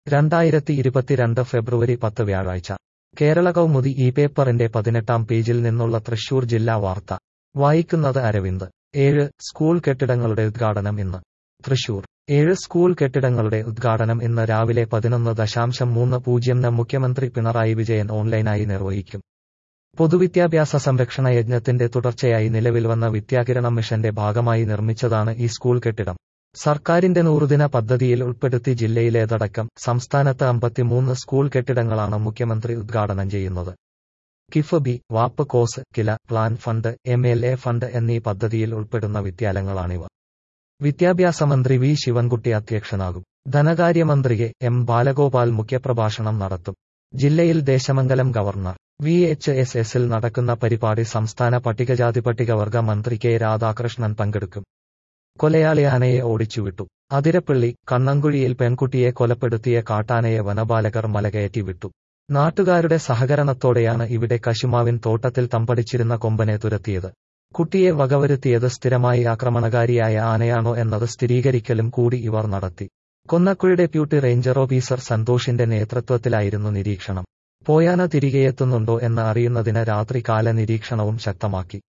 രണ്ടായിരത്തി ഇരുപത്തിരണ്ട് ഫെബ്രുവരി പത്ത് വ്യാഴാഴ്ച കേരള കൗമുദി ഈ പേപ്പറിന്റെ പതിനെട്ടാം പേജിൽ നിന്നുള്ള തൃശൂർ ജില്ലാ വാർത്ത വായിക്കുന്നത് അരവിന്ദ് ഏഴ് സ്കൂൾ കെട്ടിടങ്ങളുടെ ഉദ്ഘാടനം ഇന്ന് തൃശൂർ ഏഴ് സ്കൂൾ കെട്ടിടങ്ങളുടെ ഉദ്ഘാടനം ഇന്ന് രാവിലെ പതിനൊന്ന് ദശാംശം മൂന്ന് പൂജ്യംന് മുഖ്യമന്ത്രി പിണറായി വിജയൻ ഓൺലൈനായി നിർവഹിക്കും പൊതുവിദ്യാഭ്യാസ സംരക്ഷണ യജ്ഞത്തിന്റെ തുടർച്ചയായി നിലവിൽ വന്ന വിദ്യാകിരണം മിഷന്റെ ഭാഗമായി നിർമ്മിച്ചതാണ് ഈ സ്കൂൾ കെട്ടിടം സർക്കാരിന്റെ നൂറുദിന പദ്ധതിയിൽ ഉൾപ്പെടുത്തി ജില്ലയിലേതടക്കം സംസ്ഥാനത്ത് അമ്പത്തിമൂന്ന് സ്കൂൾ കെട്ടിടങ്ങളാണ് മുഖ്യമന്ത്രി ഉദ്ഘാടനം ചെയ്യുന്നത് കിഫബി വാപ്പ് കോസ് KILA plan fund M L A fund എന്നീ പദ്ധതിയിൽ ഉൾപ്പെടുന്ന വിദ്യാലയങ്ങളാണിവ വിദ്യാഭ്യാസ മന്ത്രി വി ശിവൻകുട്ടി അധ്യക്ഷനാകും ധനകാര്യമന്ത്രി കെ എം ബാലഗോപാൽ മുഖ്യപ്രഭാഷണം നടത്തും ജില്ലയിൽ Desamangalam government V H S എസിൽ നടക്കുന്ന പരിപാടി സംസ്ഥാന പട്ടികജാതി പട്ടികവർഗ മന്ത്രി കെ രാധാകൃഷ്ണൻ പങ്കെടുക്കും കൊലയാളി ആനയെ ഓടിച്ചുവിട്ടു അതിരപ്പള്ളി കണ്ണങ്കുഴിയിൽ പെൺകുട്ടിയെ കൊലപ്പെടുത്തിയ കാട്ടാനയെ വനപാലകർ മലകയറ്റി വിട്ടു നാട്ടുകാരുടെ സഹകരണത്തോടെയാണ് ഇവിടെ കശുമാവിൻ തോട്ടത്തിൽ തമ്പടിച്ചിരുന്ന കൊമ്പനെ തുരത്തിയത് കുട്ടിയെ വകവരുത്തിയത് സ്ഥിരമായി ആക്രമണകാരിയായ ആനയാണോ എന്നത് സ്ഥിരീകരിക്കലും കൂടി ഇവർ നടത്തി കൊന്നക്കുഴി ഡെപ്യൂട്ടി റേഞ്ചർ ഓഫീസർ സന്തോഷിന്റെ നേതൃത്വത്തിലായിരുന്നു നിരീക്ഷണം പോയാന തിരികെയെത്തുന്നുണ്ടോ എന്ന് അറിയുന്നതിന് രാത്രികാല നിരീക്ഷണവും ശക്തമാക്കി